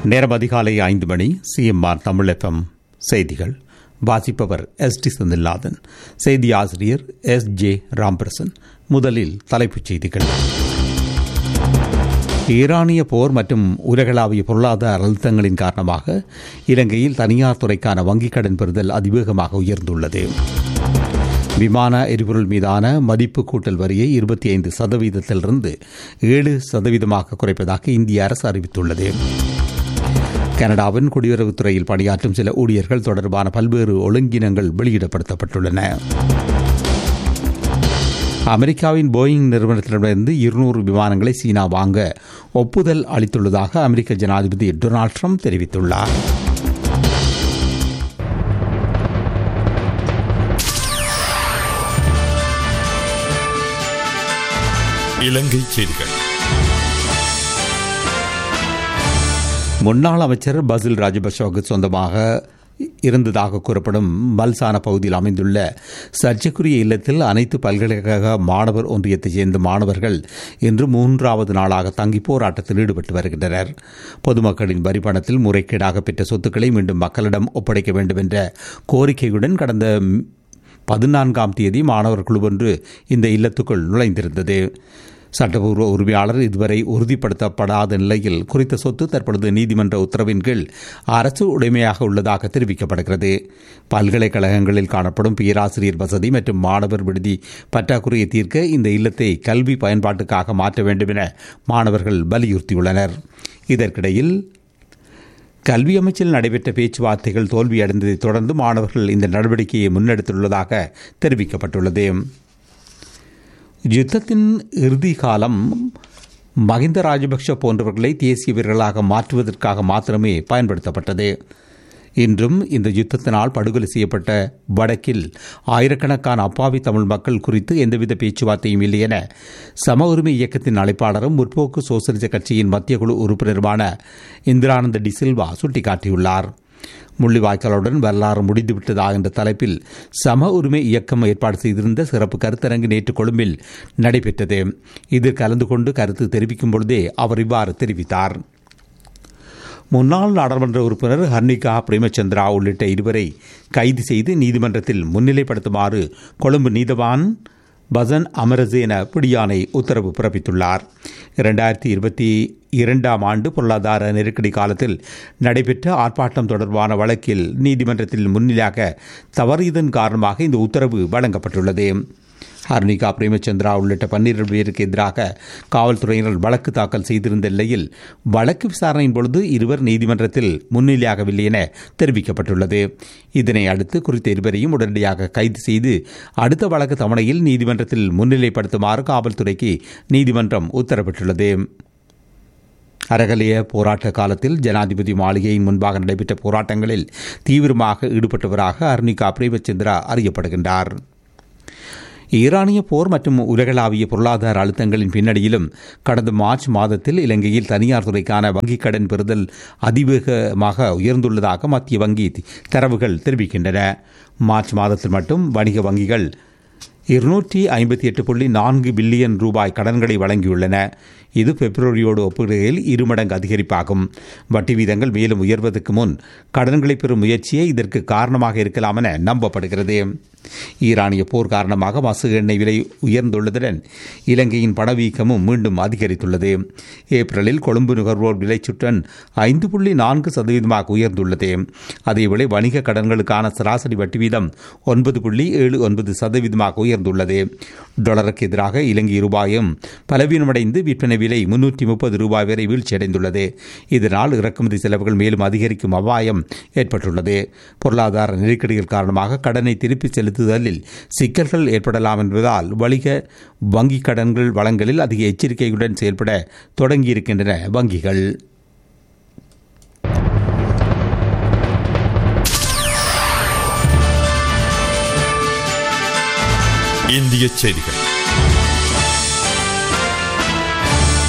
நேரம் அதிகாலை ஐந்து மணி சிஎம்ஆர் தமிழ் எஃப்எம் செய்திகள் வாசிப்பவர் எஸ் டி செந்தில்நாதன் செய்தி ஆசிரியர் எஸ் ஜே ராம்பிரசன் முதலில் தலைப்புச் செய்திகள் ஈரானிய போர் மற்றும் உலகளாவிய பொருளாதார அழுத்தங்களின் காரணமாக இலங்கையில் தனியார் துறைக்கான வங்கிக் கடன் பெறுதல் அதிவேகமாக உயர்ந்துள்ளது விமான எரிபொருள் மீதான மதிப்பு கூட்டல் வரியை இருபத்தி ஐந்து சதவீதத்திலிருந்து ஏழு சதவீதமாக குறைப்பதாக இந்திய அரசு அறிவித்துள்ளது கனடாவின் குடியுறவுத்துறையில் பணியாற்றும் சில ஊழியர்கள் தொடர்பான பல்வேறு ஒழுங்கினங்கள் வெளியிடப்படுத்தப்பட்டுள்ளன அமெரிக்காவின் போயிங் நிறுவனத்திடமிருந்து இருநூறு விமானங்களை சீனா வாங்க ஒப்புதல் அளித்துள்ளதாக அமெரிக்க ஜனாதிபதி டொனால்ட் ட்ரம்ப் தெரிவித்துள்ளார் இலங்கை செய்திகள் முன்னாள் அமைச்சர் பசில் ராஜபக்சவுக்கு சொந்தமாக இருந்ததாக கூறப்படும் மல்சான பகுதியில் அமைந்துள்ள சர்ச்சைக்குரிய இல்லத்தில் அனைத்து பல்கலைக்கழக மாணவர் ஒன்றியத்தைச் சேர்ந்த மாணவர்கள் இன்று மூன்றாவது நாளாக தங்கி போராட்டத்தில் ஈடுபட்டு வருகின்றனர் பொதுமக்களின் வரிப்பணத்தில் முறைகேடாக பெற்ற சொத்துக்களை மீண்டும் மக்களிடம் ஒப்படைக்க வேண்டும் என்ற கோரிக்கையுடன் கடந்த பதினான்காம் தேதி மாணவர் குழு ஒன்று இந்த இல்லத்துக்குள் நுழைந்திருந்தது சட்டப்பூர்வ உரிமையாளர் இதுவரை உறுதிப்படுத்தப்படாத நிலையில் குறித்த சொத்து தற்பொழுது நீதிமன்ற உத்தரவின் கீழ் அரசு உடைமையாக உள்ளதாக தெரிவிக்கப்படுகிறது பல்கலைக்கழகங்களில் காணப்படும் பேராசிரியர் வசதி மற்றும் மாணவர் விடுதி பற்றாக்குறையை தீர்க்க இந்த இல்லத்தை கல்வி பயன்பாட்டுக்காக மாற்ற வேண்டும் என மாணவர்கள் வலியுறுத்தியுள்ளனர் இதற்கிடையில் கல்வி அமைச்சில் நடைபெற்ற பேச்சுவார்த்தைகள் தோல்வியடைந்ததைத் தொடர்ந்து மாணவர்கள் இந்த நடவடிக்கையை முன்னெடுத்துள்ளதாக தெரிவிக்கப்பட்டுள்ளது யுத்தத்தின் இறுதி காலம் மஹிந்த ராஜபக்ஷ போன்றவர்களை தேசிய வீரர்களாக மாற்றுவதற்காக மாத்திரமே பயன்படுத்தப்பட்டது இன்றும் இந்த யுத்தத்தினால் படுகொலை செய்யப்பட்ட வடக்கில் ஆயிரக்கணக்கான அப்பாவி தமிழ் மக்கள் குறித்து எந்தவித பேச்சுவார்த்தையும் இல்லை என சம உரிமை இயக்கத்தின் அழைப்பாளரும் முற்போக்கு சோசலிச கட்சியின் மத்திய குழு உறுப்பினருமான இந்திரானந்த டி சில்வா சுட்டிக்காட்டியுள்ளார் முள்ளிவாய்க்காலுடன் வரலாறு முடிந்துவிட்டதா என்ற தலைப்பில் சம உரிமை இயக்கம் ஏற்பாடு செய்திருந்த சிறப்பு கருத்தரங்கு நேற்று கொழும்பில் நடைபெற்றது இதில் கலந்து கொண்டு கருத்து தெரிவிக்கும் பொழுதே அவர் இவ்வாறு தெரிவித்தார் முன்னாள் நாடாளுமன்ற உறுப்பினர் ஹர்னிகா பிரேமச்சந்திரா உள்ளிட்ட இருவரை கைது செய்து நீதிமன்றத்தில் முன்னிலைப்படுத்துமாறு கொழும்பு நீதவான் பசன் அமரசேன பிடியானை உத்தரவு பிறப்பித்துள்ளார் இரண்டாயிரத்தி இருபத்தி இரண்டாம் ஆண்டு பொருளாதார நெருக்கடி காலத்தில் நடைபெற்ற ஆர்ப்பாட்டம் தொடர்பான வழக்கில் நீதிமன்றத்தில் முன்னிலையாக தவறியதன் காரணமாக இந்த உத்தரவு வழங்கப்பட்டுள்ளது ஹர்னிகா பிரேமச்சந்திரா உள்ளிட்ட பன்னிரண்டு பேருக்கு எதிராக காவல்துறையினர் வழக்கு தாக்கல் செய்திருந்த நிலையில் வழக்கு விசாரணையின் பொழுது இருவர் நீதிமன்றத்தில் முன்னிலையாகவில்லை என தெரிவிக்கப்பட்டுள்ளது இதனை அடுத்து குறித்த இருவரையும் உடனடியாக கைது செய்து அடுத்த வழக்கு தவணையில் நீதிமன்றத்தில் முன்னிலைப்படுத்துமாறு காவல்துறைக்கு நீதிமன்றம் உத்தரவிட்டுள்ளது அறகலைய போராட்ட காலத்தில் ஜனாதிபதி மாளிகையின் முன்பாக நடைபெற்ற போராட்டங்களில் தீவிரமாக ஈடுபட்டவராக அர்னிகா பிரேமச்சந்திரா அறியப்படுகின்றார் ஈரானிய போர் மற்றும் உலகளாவிய பொருளாதார அழுத்தங்களின் பின்னணியிலும் கடந்த மார்ச் மாதத்தில் இலங்கையில் தனியார் துறைக்கான வங்கிக் கடன் பெறுதல் அதிவேகமாக உயர்ந்துள்ளதாக மத்திய வங்கி தரவுகள் தெரிவிக்கின்றன மார்ச் மாதத்தில் மட்டும் வணிக வங்கிகள் இருநூற்றி ஐம்பத்தி எட்டு புள்ளி நான்கு பில்லியன் ரூபாய் கடன்களை வழங்கியுள்ளன இது பிப்ரவரியோடு ஒப்பிடுகையில் இருமடங்கு அதிகரிப்பாகும் வட்டி வீதங்கள் மேலும் உயர்வதற்கு முன் கடன்களை பெறும் முயற்சியே இதற்கு காரணமாக இருக்கலாம் என நம்பப்படுகிறது ஈரானிய போர் காரணமாக மசு எண்ணெய் விலை உயர்ந்துள்ளதுடன் இலங்கையின் பணவீக்கமும் மீண்டும் அதிகரித்துள்ளது ஏப்ரலில் கொழும்பு நுகர்வோர் விலைச்சுட்டன் ஐந்து புள்ளி நான்கு சதவீதமாக உயர்ந்துள்ளது அதேவேளை வணிக கடன்களுக்கான சராசரி வட்டி வீதம் ஒன்பது புள்ளி ஏழு ஒன்பது சதவீதமாக உயர்ந்துள்ளது டாலருக்கு எதிராக இலங்கை ரூபாயும் பலவீனமடைந்து விற்பனை விலை முன்னூற்றி முப்பது ரூபாய் வரை வீழ்ச்சியடைந்துள்ளது இதனால் இறக்குமதி செலவுகள் மேலும் அதிகரிக்கும் அபாயம் ஏற்பட்டுள்ளது பொருளாதார நெருக்கடிகள் காரணமாக கடனை திருப்பிச் செலுத்துதலில் சிக்கல்கள் ஏற்படலாம் என்பதால் வணிக வங்கிக் கடன்கள் வளங்களில் அதிக எச்சரிக்கையுடன் செயல்பட தொடங்கியிருக்கின்றன வங்கிகள் இந்திய செய்திகள்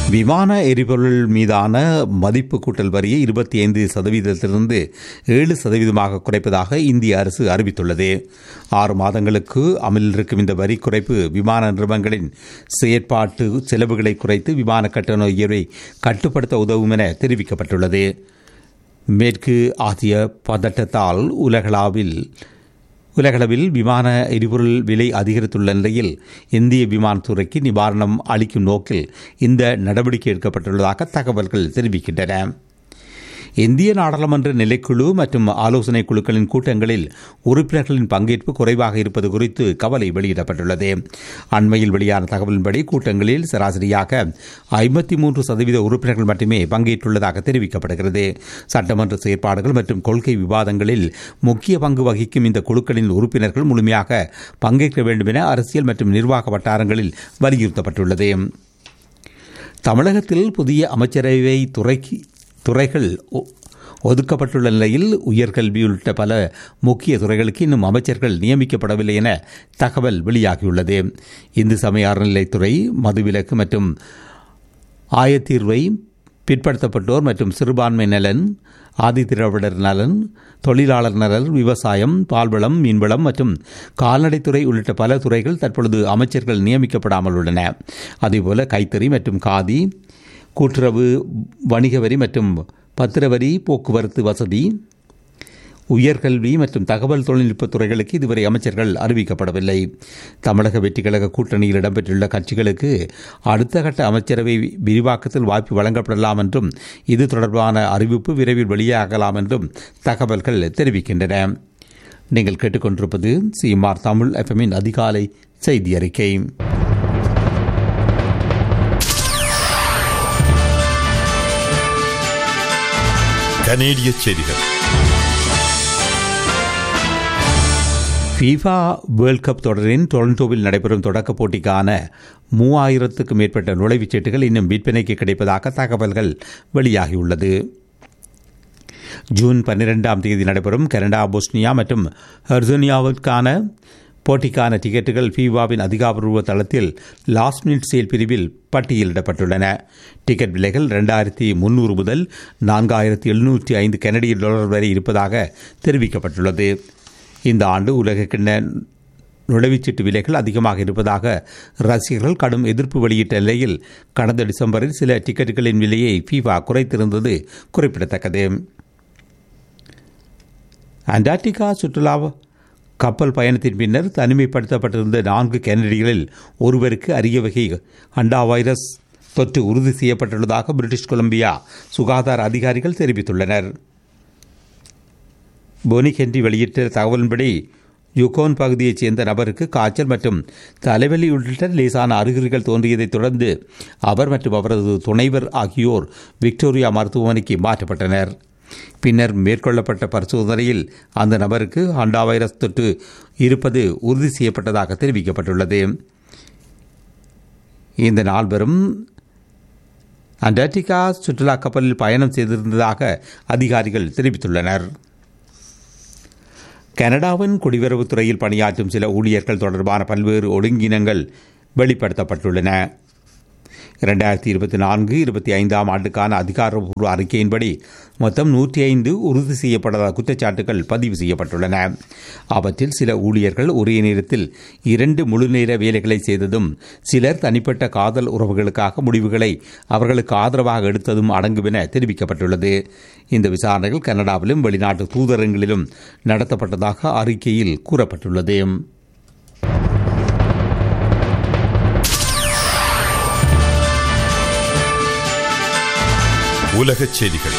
விமான எரிபொருள் மீதான மதிப்பு கூட்டல் வரியை இருபத்தி ஐந்து சதவீதத்திலிருந்து ஏழு சதவீதமாக குறைப்பதாக இந்திய அரசு அறிவித்துள்ளது ஆறு மாதங்களுக்கு அமலில் இருக்கும் இந்த வரி குறைப்பு விமான நிறுவனங்களின் செயற்பாட்டு செலவுகளை குறைத்து விமான கட்டண உயர்வை கட்டுப்படுத்த உதவும் என தெரிவிக்கப்பட்டுள்ளது மேற்கு ஆசிய பதட்டத்தால் உலகளாவில் உலகளவில் விமான எரிபொருள் விலை அதிகரித்துள்ள நிலையில் இந்திய விமானத்துறைக்கு நிவாரணம் அளிக்கும் நோக்கில் இந்த நடவடிக்கை எடுக்கப்பட்டுள்ளதாக தகவல்கள் தெரிவிக்கின்றன இந்திய நாடாளுமன்ற நிலைக்குழு மற்றும் ஆலோசனை குழுக்களின் கூட்டங்களில் உறுப்பினர்களின் பங்கேற்பு குறைவாக இருப்பது குறித்து கவலை வெளியிடப்பட்டுள்ளது அண்மையில் வெளியான தகவலின்படி கூட்டங்களில் சராசரியாக ஐம்பத்தி மூன்று சதவீத உறுப்பினர்கள் மட்டுமே பங்கேற்றுள்ளதாக தெரிவிக்கப்படுகிறது சட்டமன்ற செயற்பாடுகள் மற்றும் கொள்கை விவாதங்களில் முக்கிய பங்கு வகிக்கும் இந்த குழுக்களின் உறுப்பினர்கள் முழுமையாக பங்கேற்க வேண்டும் என அரசியல் மற்றும் நிர்வாக வட்டாரங்களில் வலியுறுத்தப்பட்டுள்ளது தமிழகத்தில் புதிய அமைச்சரவை துறைக்கு துறைகள் ஒதுக்கப்பட்டுள்ள நிலையில் உயர்கல்வி உள்ளிட்ட பல முக்கிய துறைகளுக்கு இன்னும் அமைச்சர்கள் நியமிக்கப்படவில்லை என தகவல் வெளியாகியுள்ளது இந்து சமய அறநிலைத்துறை மதுவிலக்கு மற்றும் ஆயத்தீர்வை பிற்படுத்தப்பட்டோர் மற்றும் சிறுபான்மை நலன் ஆதிதிராவிடர் நலன் தொழிலாளர் நலன் விவசாயம் பால்வளம் மீன்வளம் மற்றும் கால்நடைத்துறை உள்ளிட்ட பல துறைகள் தற்பொழுது அமைச்சர்கள் நியமிக்கப்படாமல் உள்ளன அதேபோல கைத்தறி மற்றும் காதி கூட்டுறவு வணிக வரி மற்றும் பத்திரவரி போக்குவரத்து வசதி உயர்கல்வி மற்றும் தகவல் தொழில்நுட்பத் துறைகளுக்கு இதுவரை அமைச்சர்கள் அறிவிக்கப்படவில்லை தமிழக வெற்றிக்கழக கூட்டணியில் இடம்பெற்றுள்ள கட்சிகளுக்கு அடுத்த கட்ட அமைச்சரவை விரிவாக்கத்தில் வாய்ப்பு வழங்கப்படலாம் என்றும் இது தொடர்பான அறிவிப்பு விரைவில் வெளியாகலாம் என்றும் தகவல்கள் தெரிவிக்கின்றன நீங்கள் கேட்டுக்கொண்டிருப்பது சிஎம்ஆர் தமிழ் எஃப்எம்மின் அதிகாலை செய்தி அறிக்கை கனேடிய செய்திகள் ஃபீஃபா வேர்ல்ட் கப் தொடரின் டொரண்டோவில் நடைபெறும் தொடக்கப் போட்டிக்கான மூவாயிரத்துக்கும் மேற்பட்ட நுழைவுச் சீட்டுகள் இன்னும் விற்பனைக்கு கிடைப்பதாக தகவல்கள் வெளியாகியுள்ளது ஜூன் பன்னிரெண்டாம் தேதி நடைபெறும் கனடா போஸ்னியா மற்றும் ஹெர்சோனியாவிற்கான போட்டிக்கான டிக்கெட்டுகள் ஃபீவாவின் அதிகாரப்பூர்வ தளத்தில் லாஸ்ட் மினிட் சேல் பிரிவில் பட்டியலிடப்பட்டுள்ளன டிக்கெட் விலைகள் ரெண்டாயிரத்தி முன்னூறு முதல் நான்காயிரத்தி எழுநூற்றி ஐந்து கனடிய டாலர் வரை இருப்பதாக தெரிவிக்கப்பட்டுள்ளது இந்த ஆண்டு உலகக்கிண்ண நுழைவுச்சீட்டு விலைகள் அதிகமாக இருப்பதாக ரசிகர்கள் கடும் எதிர்ப்பு வெளியிட்ட நிலையில் கடந்த டிசம்பரில் சில டிக்கெட்டுகளின் விலையை ஃபீஃபா குறைத்திருந்தது குறிப்பிடத்தக்கது அண்டார்டிகா சுற்றுலா கப்பல் பயணத்தின் பின்னர் தனிமைப்படுத்தப்பட்டிருந்த நான்கு கெனடிகளில் ஒருவருக்கு அரிய வகை அண்டா வைரஸ் தொற்று உறுதி செய்யப்பட்டுள்ளதாக பிரிட்டிஷ் கொலம்பியா சுகாதார அதிகாரிகள் தெரிவித்துள்ளனர் போனி ஹென்றி வெளியிட்ட தகவலின்படி யுகோன் பகுதியைச் சேர்ந்த நபருக்கு காய்ச்சல் மற்றும் தலைவலி உள்ளிட்ட லேசான அறிகுறிகள் தோன்றியதைத் தொடர்ந்து அவர் மற்றும் அவரது துணைவர் ஆகியோர் விக்டோரியா மருத்துவமனைக்கு மாற்றப்பட்டனர் பின்னர் மேற்கொள்ளப்பட்ட பரிசோதனையில் அந்த நபருக்கு ஹண்டா வைரஸ் தொற்று இருப்பது உறுதி செய்யப்பட்டதாக தெரிவிக்கப்பட்டுள்ளது இந்த நால்வரும் அண்டார்டிகா சுற்றுலா கப்பலில் பயணம் செய்திருந்ததாக அதிகாரிகள் தெரிவித்துள்ளனர் கனடாவின் குடிவரவுத் துறையில் பணியாற்றும் சில ஊழியர்கள் தொடர்பான பல்வேறு ஒழுங்கினங்கள் வெளிப்படுத்தப்பட்டுள்ளன இரண்டாயிரத்தி இருபத்தி நான்கு இருபத்தி ஐந்தாம் ஆண்டுக்கான அதிகாரப்பூர்வ அறிக்கையின்படி மொத்தம் நூற்றி ஐந்து உறுதி செய்யப்படாத குற்றச்சாட்டுகள் பதிவு செய்யப்பட்டுள்ளன அவற்றில் சில ஊழியர்கள் ஒரே நேரத்தில் இரண்டு முழுநேர வேலைகளை செய்ததும் சிலர் தனிப்பட்ட காதல் உறவுகளுக்காக முடிவுகளை அவர்களுக்கு ஆதரவாக எடுத்ததும் அடங்கும் என தெரிவிக்கப்பட்டுள்ளது இந்த விசாரணைகள் கனடாவிலும் வெளிநாட்டு தூதரங்களிலும் நடத்தப்பட்டதாக அறிக்கையில் கூறப்பட்டுள்ளது உலகச் செய்திகள்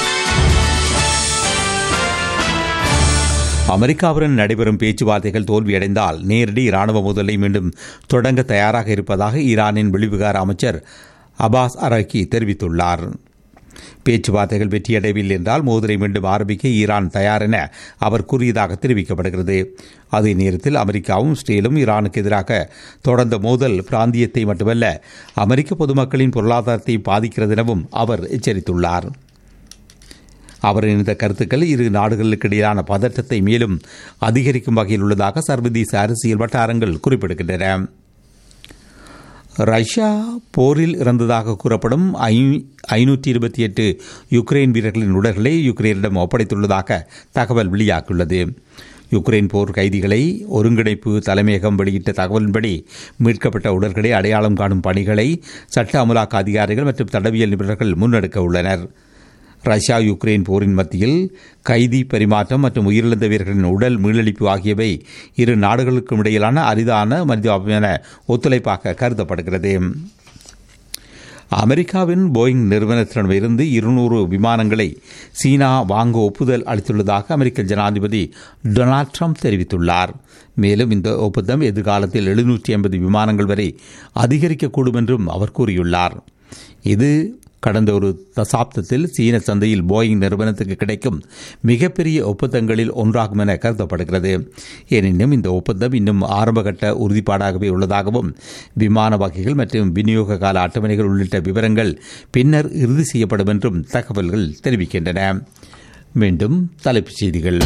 அமெரிக்காவுடன் நடைபெறும் பேச்சுவார்த்தைகள் தோல்வியடைந்தால் நேரடி இராணுவ முதலை மீண்டும் தொடங்க தயாராக இருப்பதாக ஈரானின் வெளிவிகார அமைச்சர் அபாஸ் அரக்கி தெரிவித்துள்ளார் பேச்சுவார்த்தைகள் வெற்றியடையவில்லை என்றால் மோதலை மீண்டும் ஆரம்பிக்க ஈரான் தயார் என அவர் கூறியதாக தெரிவிக்கப்படுகிறது அதே நேரத்தில் அமெரிக்காவும் இஸ்ரேலும் ஈரானுக்கு எதிராக தொடர்ந்த மோதல் பிராந்தியத்தை மட்டுமல்ல அமெரிக்க பொதுமக்களின் பொருளாதாரத்தை பாதிக்கிறது எனவும் அவர் எச்சரித்துள்ளார் அவரின் இந்த கருத்துக்கள் இரு நாடுகளுக்கு இடையிலான பதற்றத்தை மேலும் அதிகரிக்கும் வகையில் உள்ளதாக சர்வதேச அரசியல் வட்டாரங்கள் குறிப்பிடுகின்றன ரஷ்யா போரில் இறந்ததாக கூறப்படும் ஐநூற்றி இருபத்தி எட்டு யுக்ரைன் வீரர்களின் உடல்களை யுக்ரைனிடம் ஒப்படைத்துள்ளதாக தகவல் வெளியாகியுள்ளது யுக்ரைன் போர் கைதிகளை ஒருங்கிணைப்பு தலைமையகம் வெளியிட்ட தகவலின்படி மீட்கப்பட்ட உடல்களை அடையாளம் காணும் பணிகளை சட்ட அமலாக்க அதிகாரிகள் மற்றும் தடவியல் நிபுணர்கள் முன்னெடுக்க உள்ளனர் ரஷ்யா யுக்ரைன் போரின் மத்தியில் கைதி பரிமாற்றம் மற்றும் உயிரிழந்த வீரர்களின் உடல் மீளளிப்பு ஆகியவை இரு நாடுகளுக்கும் இடையிலான அரிதான மனிதாபிமான ஒத்துழைப்பாக கருதப்படுகிறது அமெரிக்காவின் போயிங் நிறுவனத்திடமிருந்து இருநூறு விமானங்களை சீனா வாங்க ஒப்புதல் அளித்துள்ளதாக அமெரிக்க ஜனாதிபதி டொனால்ட் ட்ரம்ப் தெரிவித்துள்ளார் மேலும் இந்த ஒப்பந்தம் எதிர்காலத்தில் எழுநூற்றி ஐம்பது விமானங்கள் வரை அதிகரிக்கக்கூடும் என்றும் அவர் கூறியுள்ளார் இது கடந்த ஒரு தசாப்தத்தில் சீன சந்தையில் போயிங் நிறுவனத்துக்கு கிடைக்கும் மிகப்பெரிய ஒப்பந்தங்களில் ஒன்றாகும் என கருதப்படுகிறது எனினும் இந்த ஒப்பந்தம் இன்னும் ஆரம்பகட்ட உறுதிப்பாடாகவே உள்ளதாகவும் விமான வகைகள் மற்றும் விநியோக கால அட்டவணைகள் உள்ளிட்ட விவரங்கள் பின்னர் இறுதி செய்யப்படும் என்றும் தகவல்கள் தெரிவிக்கின்றன மீண்டும் தலைப்புச் செய்திகள்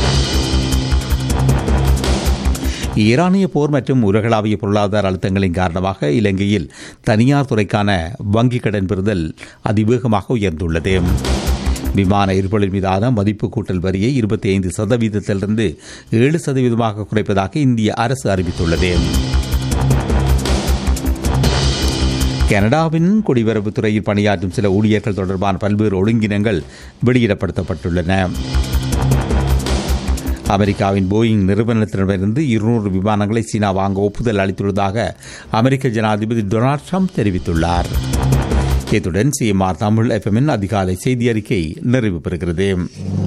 ஈரானிய போர் மற்றும் உலகளாவிய பொருளாதார அழுத்தங்களின் காரணமாக இலங்கையில் தனியார் துறைக்கான வங்கிக் கடன் பெறுதல் அதிவேகமாக உயர்ந்துள்ளது விமான எரிபொருள் மீதான மதிப்பு கூட்டல் வரியை இருபத்தி ஐந்து சதவீதத்திலிருந்து ஏழு சதவீதமாக குறைப்பதாக இந்திய அரசு அறிவித்துள்ளது கனடாவின் குடிவரவு துறையில் பணியாற்றும் சில ஊழியர்கள் தொடர்பான பல்வேறு ஒழுங்கினங்கள் வெளியிடப்படுத்தப்பட்டுள்ளன அமெரிக்காவின் போயிங் நிறுவனத்திடமிருந்து இருநூறு விமானங்களை சீனா வாங்க ஒப்புதல் அளித்துள்ளதாக அமெரிக்க ஜனாதிபதி டொனால்ட் ட்ரம்ப் தெரிவித்துள்ளார் இத்துடன் சிஎம்ஆர் தமிழ் எஃப்எம்மின் அதிகாலை செய்தி அறிக்கை நிறைவு பெறுகிறது